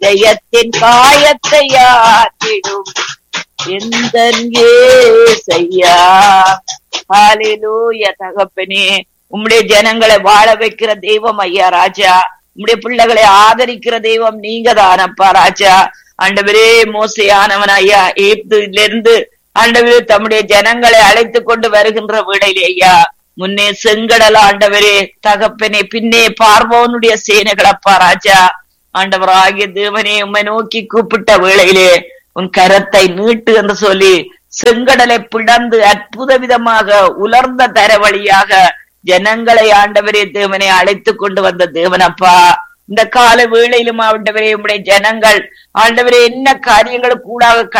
இதயத்தின் காயத்தை ஆற்றிடும் எந்த செய்யா ஹalleluya தகப்பனே உம்முடைய ஜனங்களை வாழ வைக்கிற தெய்வம் ஐயா ராஜா உம்முடைய பிள்ளைகளை ஆதரிக்கிற தெய்வம் நீங்க தானப்பா ராஜா ஆண்டவரே மோசையானவன் ஐயா ஏப்துல இருந்து ஆண்டவரே தம்முடைய ஜனங்களை அழைத்து கொண்டு வருகின்ற வேளையிலே ஐயா முன்னே செங்கடல் ஆண்டவரே தகப்பனே பின்னே பார்வோனுடைய சேனைகளப்பா ராஜா ஆண்டவர் ஆகிய தேவனே உம்மை நோக்கி கூப்பிட்ட வேளையிலே உன் கரத்தை நீட்டு என்று சொல்லி செங்கடலை பிளந்து அற்புத விதமாக உலர்ந்த தர வழியாக ஜனங்களை ஆண்டவரே தேவனை அழைத்து கொண்டு வந்த தேவனப்பா இந்த கால வேளையிலும் ஆண்டவரே உம்முடைய ஜனங்கள் ஆண்டவரே என்ன காரியங்களுக்கு கூடாக